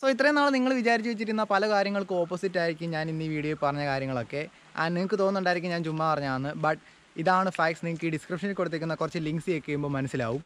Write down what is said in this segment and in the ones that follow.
so ഇത്രയും നാൾ നിങ്ങൾ വിചാരിച്ച് വെച്ചിരുന്ന പല കാര്യങ്ങൾക്കും ഓപ്പോസിറ്റ് ആയിരിക്കും ഞാൻ ഇന്ന് ഈ വീഡിയോയിൽ പറഞ്ഞ കാര്യങ്ങളൊക്കെ ആൻഡ് നിങ്ങൾക്ക് തോന്നുന്നുണ്ടായിരിക്കും ഞാൻ ചുമ്മാ പറഞ്ഞാന്ന് ബട്ട് ഇതാണ് ഫാക്ട്സ് നിങ്ങൾക്ക് ഈ ഡിസ്ക്രിപ്ഷനിൽ കൊടുത്തേക്കുന്ന കുറച്ച് ലിങ്ക്സ് ചെക്ക് ചെയ്യുമ്പോൾ മനസ്സിലാവും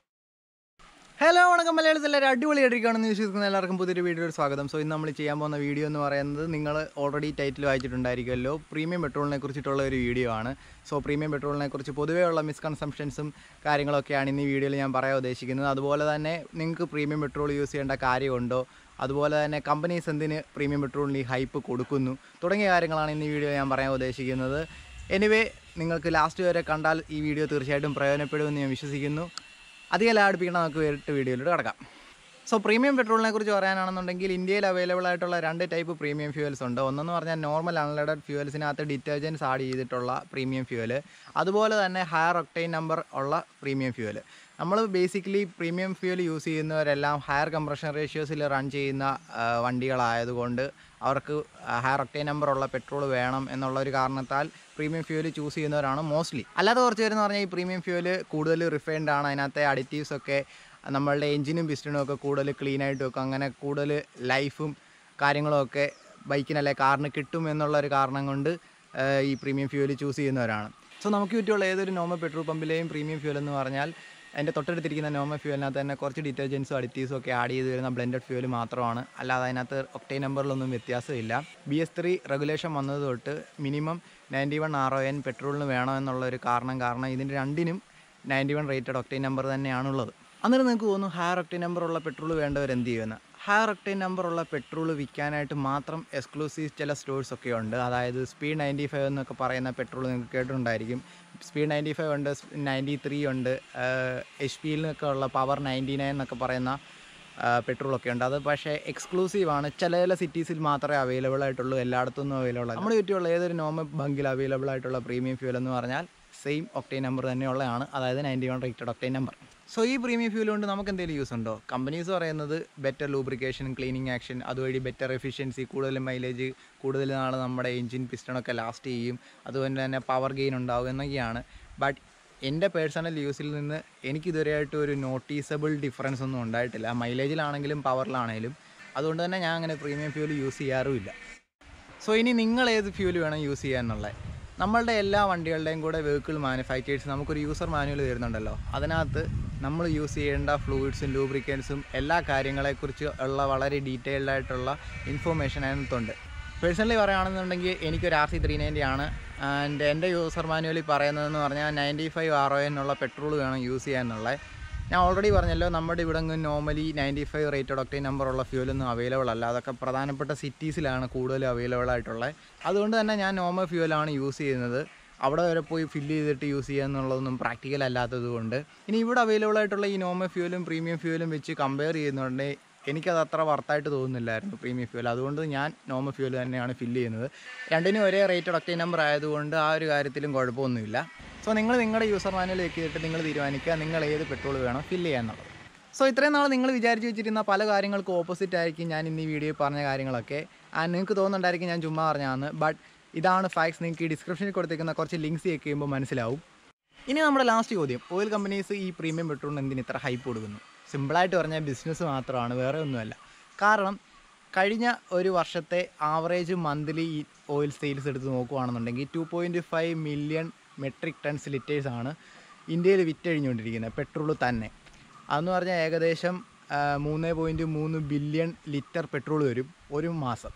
ഹലോ വണക്കം മലയാളത്തിൽ എല്ലാവരും അടിപൊളിയായിട്ടിരിക്കുകയാണെന്ന് വിശ്വസിക്കുന്ന എല്ലാവർക്കും പുതിയൊരു വീഡിയോയുടെ സ്വാഗതം സോ ഇന്ന് നമ്മൾ ചെയ്യാൻ പോകുന്ന വീഡിയോ എന്ന് പറയുന്നത് നിങ്ങൾ ഓൾറെഡി ടൈറ്റിൽ വായിച്ചിട്ടുണ്ടായിരിക്കുമല്ലോ പ്രീമിയം പെട്രോളിനെ കുറിച്ചിട്ടുള്ള ഒരു വീഡിയോ ആണ് സോ പ്രീമിയം പെട്രോളിനെ കുറിച്ച് പൊതുവെയുള്ള മിസ്കൺസെപ്ഷൻസും കാര്യങ്ങളൊക്കെയാണ് ഇന്ന് ഈ വീഡിയോയിൽ ഞാൻ പറയാൻ ഉദ്ദേശിക്കുന്നത് അതുപോലെ തന്നെ നിങ്ങൾക്ക് പ്രീമിയം പെട്രോൾ യൂസ് ചെയ്യേണ്ട കാര്യമുണ്ടോ അതുപോലെ തന്നെ കമ്പനീസ് എന്തിന് പ്രീമിയം പെട്രോളിന് ഈ ഹൈപ്പ് കൊടുക്കുന്നു തുടങ്ങിയ കാര്യങ്ങളാണ് ഇന്ന് ഈ വീഡിയോ ഞാൻ പറയാൻ ഉദ്ദേശിക്കുന്നത് എനിവേ നിങ്ങൾക്ക് ലാസ്റ്റ് വരെ കണ്ടാൽ ഈ വീഡിയോ തീർച്ചയായിട്ടും പ്രയോജനപ്പെടുമെന്ന് ഞാൻ വിശ്വസിക്കുന്നു അധികം ലാടിപ്പിക്കണം നമുക്ക് വേറിട്ട് വീഡിയോയിലൂടെ കിടക്കാം സോ പ്രീമിയം പെട്രോളിനെ കുറിച്ച് പറയാനാണെന്നുണ്ടെങ്കിൽ ഇന്ത്യയിൽ അവൈലബിൾ ആയിട്ടുള്ള രണ്ട് ടൈപ്പ് പ്രീമിയം ഫ്യൂവൽസ് ഉണ്ട് ഒന്നെന്ന് പറഞ്ഞാൽ നോർമൽ അൺലഡഡ് ഫ്യൂവൽസിനകത്ത് ഡിറ്റർജൻസ് ആഡ് ചെയ്തിട്ടുള്ള പ്രീമിയം ഫ്യൂവൽ അതുപോലെ തന്നെ ഹയർ ഒക്ടൈൻ നമ്പർ ഉള്ള പ്രീമിയം ഫ്യൂവൽ നമ്മൾ ബേസിക്കലി പ്രീമിയം ഫ്യൂവൽ യൂസ് ചെയ്യുന്നവരെല്ലാം ഹയർ കംപ്രഷൻ റേഷ്യോസിൽ റൺ ചെയ്യുന്ന ആ, വണ്ടികളായതുകൊണ്ട് അവർക്ക് ഹയർ ഒക്ടൈൻ നമ്പർ ഉള്ള പെട്രോൾ വേണം എന്നുള്ള ഒരു കാരണത്താൽ പ്രീമിയം ഫ്യൂവൽ ചൂസ് ചെയ്യുന്നവരാണ് മോസ്റ്റ്ലി അല്ലാതെ കുറച്ച് പേരെന്ന് പറഞ്ഞാൽ ഈ പ്രീമിയം ഫ്യൂവൽ കൂടുതൽ റിഫൈൻഡ് ആണ് അതിനകത്തെ അഡിറ്റീവ്സ് ഒക്കെ നമ്മളുടെ എഞ്ചിനും പിസ്റ്റണും ഒക്കെ കൂടുതൽ ക്ലീൻ ആയിട്ട് വെക്കും അങ്ങനെ കൂടുതൽ ലൈഫും കാര്യങ്ങളും ഒക്കെ ബൈക്കിനല്ലെ കാറിന് കിട്ടും എന്നുള്ള ഒരു കാരണം കൊണ്ട് ആ, ഈ പ്രീമിയം ഫ്യൂവൽ ചൂസ് ചെയ്യുന്നവരാണ് സോ നമുക്ക് ചുറ്റുമുള്ള ഏതൊരു നോർമൽ പെട്രോൾ പമ്പിലെയും പ്രീമിയം ഫ്യൂവൽ എന്ന് പറഞ്ഞാൽ അതിൻ്റെ തൊട്ടടുത്തിരിക്കുന്ന നോർമൽ ഫ്യൂവലിനകത്ത് തന്നെ കുറച്ച് ഡിറ്റർജൻസും അഡിറ്റീവ്സും ഒക്കെ ആഡ് ചെയ്ത് വരുന്ന ബ്ലെൻഡഡ് ഫ്യൂവൽ മാത്രമാണ് അല്ലാതെ അതിനകത്ത് ഒക്ടൈൻ നമ്പറിലൊന്നും വ്യത്യാസമില്ല ബി എസ് ത്രീ റെഗുലേഷൻ വന്നത് തൊട്ട് minimum ninety one R O N പെട്രോളിന് വേണം എന്നുള്ള ഒരു കാരണം കാരണം ഇതിന് രണ്ടിനും ninety one rated octane number തന്നെയാണുള്ളത് അന്നേരം നിങ്ങൾക്ക് തോന്നുന്നു ഹയർ ഒക്ടൈൻ നമ്പർ ഉള്ള പെട്രോൾ വേണ്ടവർ എന്ത് ചെയ്യുമെന്ന് ഹയർ ഒക്ടൈൻ നമ്പർ ഉള്ള പെട്രോൾ വിൽക്കാനായിട്ട് മാത്രം എക്സ്ക്ലൂസീവ് ചില സ്റ്റോഴ്സ് ഒക്കെ ഉണ്ട് അതായത് സ്പീഡ് നയൻറ്റി ഫൈവ് എന്നൊക്കെ പറയുന്ന പെട്രോൾ നിങ്ങൾക്ക് കേട്ടിട്ടുണ്ടായിരിക്കും സ്പീഡ് നയൻറ്റി ഫൈവ് ഉണ്ട് നയൻറ്റി ത്രീ ഉണ്ട് എച്ച് പിയിൽ നിന്നൊക്കെ ഉള്ള പവർ നയൻറ്റി നയൻ എന്നൊക്കെ പറയുന്ന പെട്രോളൊക്കെ ഉണ്ട് അത് പക്ഷേ എക്സ്ക്ലൂസീവ് ആണ് ചില ചില സിറ്റീസിൽ മാത്രമേ അവൈലബിൾ ആയിട്ടുള്ളൂ എല്ലായിടത്തൊന്നും അവൈലബിൾ അല്ല നമ്മുടെ ചുറ്റുമുള്ള ഏതൊരു നോർമൽ ബങ്കിൽ അവൈലബിൾ ആയിട്ടുള്ള പ്രീമിയം ഫ്യൂൽ എന്ന് പറഞ്ഞാൽ സെയിം ഒക്ടൈൻ നമ്പർ തന്നെയുള്ളതാണ് അതായത് ninety one rated octane number so ഈ പ്രീമിയം ഫ്യൂൽ കൊണ്ട് നമുക്ക് എന്തെങ്കിലും യൂസ് ഉണ്ടോ കമ്പനീസ് പറയുന്നത് ബെറ്റർ ലൂബ്രിക്കേഷൻ ക്ലീനിങ് ആക്ഷൻ അതുവഴി ബെറ്റർ എഫിഷ്യൻസി കൂടുതൽ മൈലേജ് കൂടുതൽ നാൾ നമ്മുടെ എഞ്ചിൻ പിസ്റ്റണൊക്കെ ലാസ്റ്റ് ചെയ്യും അതുപോലെ തന്നെ പവർ ഗെയിൻ ഉണ്ടാവും എന്നൊക്കെയാണ് ബട്ട് എൻ്റെ പേഴ്സണൽ യൂസിൽ നിന്ന് എനിക്കിതുവരെയായിട്ട് ഒരു നോട്ടീസബിൾ ഡിഫറൻസ് ഒന്നും ഉണ്ടായിട്ടില്ല മൈലേജിലാണെങ്കിലും പവറിലാണെങ്കിലും അതുകൊണ്ട് തന്നെ ഞാൻ അങ്ങനെ പ്രീമിയം ഫ്യൂൽ യൂസ് ചെയ്യാറുമില്ല സോ ഇനി നിങ്ങൾ ഏത് ഫ്യൂൽ വേണം യൂസ് ചെയ്യാന്നുള്ളത് നമ്മളുടെ എല്ലാ വണ്ടികളുടെയും കൂടെ വെഹിക്കിൾ മാനുഫാക്ചേഴ്സ് നമുക്കൊരു യൂസർ മാനുവൽ തരുന്നുണ്ടല്ലോ അതിനകത്ത് നമ്മൾ യൂസ് ചെയ്യേണ്ട ഫ്ലൂയിഡ്സും ലൂബ്രിക്കൻസും എല്ലാ കാര്യങ്ങളെക്കുറിച്ച് ഉള്ള വളരെ ഡീറ്റെയിൽഡ് ആയിട്ടുള്ള ഇൻഫോർമേഷൻ അതിനകത്തുണ്ട് പേഴ്സണലി പറയുകയാണെന്നുണ്ടെങ്കിൽ എനിക്കൊരു ആർ സി ത്രീ നയൻറ്റി ആണ് ആൻഡ് എൻ്റെ യൂസർ മാനുവലിൽ പറയുന്നതെന്ന് പറഞ്ഞാൽ നയൻറ്റി ഫൈവ് ആർ ഒ എന്നുള്ള പെട്രോൾ വേണം യൂസ് ചെയ്യാനുള്ളത് ഞാൻ ഓൾറെഡി പറഞ്ഞല്ലോ നമ്മുടെ ഇവിടെ normally ninety five rated octane number ഉള്ള ഫ്യൂലൊന്നും അവൈലബിൾ അല്ല അതൊക്കെ പ്രധാനപ്പെട്ട സിറ്റീസിലാണ് കൂടുതൽ അവൈലബിൾ ആയിട്ടുള്ളത് അതുകൊണ്ട് തന്നെ ഞാൻ നോർമൽ ഫ്യൂവലാണ് യൂസ് ചെയ്യുന്നത് അവിടെ വരെ പോയി ഫില്ല് ചെയ്തിട്ട് യൂസ് ചെയ്യുക എന്നുള്ളതൊന്നും പ്രാക്ടിക്കൽ അല്ലാത്തത് കൊണ്ട് ഇനി ഇവിടെ അവൈലബിൾ ആയിട്ടുള്ള ഈ നോർമൽ ഫ്യൂലും പ്രീമിയം ഫ്യൂലും വെച്ച് കമ്പയർ ചെയ്യുന്നുണ്ടെങ്കിൽ എനിക്കത് അത്ര വർത്തായിട്ട് തോന്നുന്നില്ലായിരുന്നു പ്രീമിയം ഫ്യൂൽ അതുകൊണ്ട് ഞാൻ നോർമൽ ഫ്യൂൽ തന്നെയാണ് ഫില്ല് ചെയ്യുന്നത് രണ്ടിനും ഒരേ റേറ്റഡ് ഒക്ടൈൻ നമ്പർ ആയതുകൊണ്ട് ആ ഒരു കാര്യത്തിലും കുഴപ്പമൊന്നുമില്ല സോ നിങ്ങൾ നിങ്ങളുടെ യൂസർ മാനുവൽ ചെക്ക് ചെയ്തിട്ട് നിങ്ങൾ തീരുമാനിക്കുക നിങ്ങൾ ഏത് പെട്രോൾ വേണം ഫില്ല് ചെയ്യാന്നുള്ളത് സോ ഇത്രയും നാൾ നിങ്ങൾ വിചാരിച്ച് വെച്ചിരുന്ന പല കാര്യങ്ങൾക്കും ഓപ്പോസിറ്റ് ആയിരിക്കും ഞാൻ ഇന്ന് ഈ വീഡിയോയിൽ പറഞ്ഞ കാര്യങ്ങളൊക്കെ ആൻഡ് നിങ്ങൾക്ക് തോന്നുന്നുണ്ടായിരിക്കും ഞാൻ ചുമ്മാ പറഞ്ഞാന്ന് ബട്ട് ഇതാണ് ഫാക്ട്സ് നിങ്ങൾക്ക് ഈ ഡിസ്ക്രിപ്ഷനിൽ കൊടുത്തേക്കുന്ന കുറച്ച് ലിങ്ക്സ് ചെക്ക് ചെയ്യുമ്പോൾ മനസ്സിലാവും ഇനി നമ്മുടെ ലാസ്റ്റ് ചോദ്യം ഓയിൽ കമ്പനീസ് ഈ പ്രീമിയം പെട്രോളിന് എന്തിന് ഇത്ര ഹൈപ്പ് കൊടുക്കുന്നു സിമ്പിളായിട്ട് പറഞ്ഞാൽ ബിസിനസ് മാത്രമാണ് വേറെ ഒന്നുമല്ല കാരണം കഴിഞ്ഞ ഒരു വർഷത്തെ ആവറേജ് മന്ത്ലി ഈ ഓയിൽ സെയിൽസ് എടുത്ത് നോക്കുകയാണെന്നുണ്ടെങ്കിൽ two point five million metric tons litres ആണ് ഇന്ത്യയിൽ വിറ്റഴിഞ്ഞുകൊണ്ടിരിക്കുന്നത് പെട്രോൾ തന്നെ അതെന്ന് പറഞ്ഞാൽ ഏകദേശം ആ, മൂന്ന് പോയിൻറ്റ് മൂന്ന് ബില്യൺ ലിറ്റർ പെട്രോൾ വരും ഒരു മാസം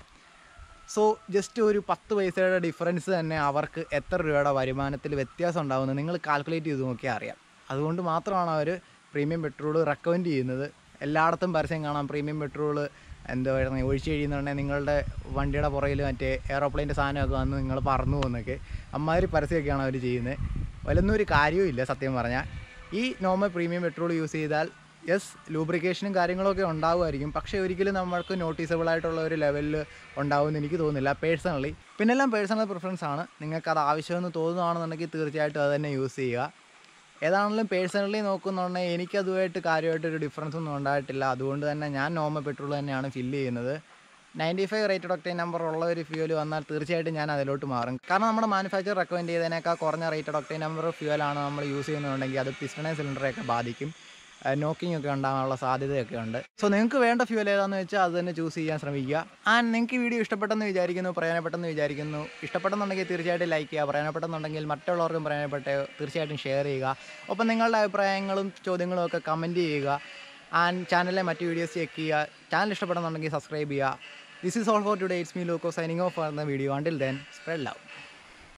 സോ ജസ്റ്റ് ഒരു പത്ത് പൈസയുടെ ഡിഫറൻസ് തന്നെ അവർക്ക് എത്ര രൂപയുടെ വരുമാനത്തിൽ വ്യത്യാസം ഉണ്ടാകുന്നത് നിങ്ങൾ കാൽക്കുലേറ്റ് ചെയ്ത് നോക്കിയാൽ അറിയാം അതുകൊണ്ട് മാത്രമാണ് അവർ പ്രീമിയം പെട്രോൾ റെക്കമെൻഡ് ചെയ്യുന്നത് എല്ലായിടത്തും പരസ്യം കാണാം പ്രീമിയം പെട്രോൾ എന്താ പറയുന്നത് ഒഴിച്ച് കഴിയുന്നുണ്ടെങ്കിൽ നിങ്ങളുടെ വണ്ടിയുടെ പുറകിൽ മറ്റേ എയറോപ്ലെയിൻ്റെ സാധനമൊക്കെ വന്ന് നിങ്ങൾ പറന്നു പോകുന്നൊക്കെ അമ്മാതിരി പരസ്യമൊക്കെയാണ് അവർ ചെയ്യുന്നത് വലൊന്നും ഒരു കാര്യവുമില്ല സത്യം പറഞ്ഞാൽ ഈ നോർമൽ പ്രീമിയം പെട്രോൾ യൂസ് ചെയ്താൽ യെസ് ലൂബ്രിക്കേഷനും കാര്യങ്ങളൊക്കെ ഉണ്ടാവുമായിരിക്കും പക്ഷേ ഒരിക്കലും നമ്മൾക്ക് നോട്ടീസബിൾ ആയിട്ടുള്ള ഒരു ലെവലിൽ ഉണ്ടാവുമെന്ന് എനിക്ക് തോന്നുന്നില്ല പേഴ്സണലി പിന്നെല്ലാം പേഴ്സണൽ പ്രിഫറൻസ് ആണ് നിങ്ങൾക്ക് അത് ആവശ്യമെന്ന് തോന്നുകയാണെന്നുണ്ടെങ്കിൽ തീർച്ചയായിട്ടും അത് തന്നെ യൂസ് ചെയ്യുക ഏതാണെങ്കിലും പേഴ്സണലി നോക്കുന്നുണ്ടെങ്കിൽ എനിക്കതുമായിട്ട് കാര്യമായിട്ട് ഒരു ഡിഫറൻസ് ഒന്നും ഉണ്ടായിട്ടില്ല അതുകൊണ്ട് തന്നെ ഞാൻ നോർമൽ പെട്രോൾ തന്നെയാണ് ഫില്ല് ചെയ്യുന്നത് ninety five rated octane number ഉള്ള ഒരു ഫ്യൂൽ വന്നാൽ തീർച്ചയായിട്ടും ഞാൻ അതിലോട്ട് മാറും കാരണം നമ്മുടെ മാനുഫാക്ചർ റെക്കമെൻഡ് ചെയ്തതിനേക്കാൾ കുറഞ്ഞ റേറ്റഡ് ഒക്ടൈൻ നമ്പർ ഫ്യൂലാണ് നമ്മൾ യൂസ് ചെയ്യുന്നുണ്ടെങ്കിൽ അത് പിസ്റ്റണേ സിലിണ്ടറെയൊക്കെ ബാധിക്കും നോക്കിംഗ് ഒക്കെ ഉണ്ടാകാനുള്ള സാധ്യതയൊക്കെ ഉണ്ട് സോ നിങ്ങൾക്ക് വേണ്ട ഫ്യൂൽ ഏതാണെന്ന് വെച്ചാൽ അത് തന്നെ ചൂസ് ചെയ്യാൻ ശ്രമിക്കുക ആൻഡ് നിങ്ങൾക്ക് ഈ വീഡിയോ ഇഷ്ടപ്പെട്ടെന്ന് വിചാരിക്കുന്നു പ്രയോജനപ്പെട്ടെന്ന് വിചാരിക്കുന്നു ഇഷ്ടപ്പെട്ടെന്നുണ്ടെങ്കിൽ തീർച്ചയായിട്ടും ലൈക്ക് ചെയ്യുക പ്രയോജനപ്പെട്ടെന്നുണ്ടെങ്കിൽ മറ്റുള്ളവർക്കും പ്രയോജനപ്പെട്ട് തീർച്ചയായിട്ടും ഷെയർ ചെയ്യുക ഒപ്പം നിങ്ങളുടെ അഭിപ്രായങ്ങളും ചോദ്യങ്ങളും ഒക്കെ കമൻറ്റ് ചെയ്യുക ആൻഡ് ചാനലിലെ മറ്റ് വീഡിയോസ് ചെക്ക് ചെയ്യുക ചാനൽ ഇഷ്ടപ്പെടുന്നുണ്ടെങ്കിൽ സബ്സ്ക്രൈബ് ചെയ്യുക this is all for today it's me loco signing off എന്ന video until then spread love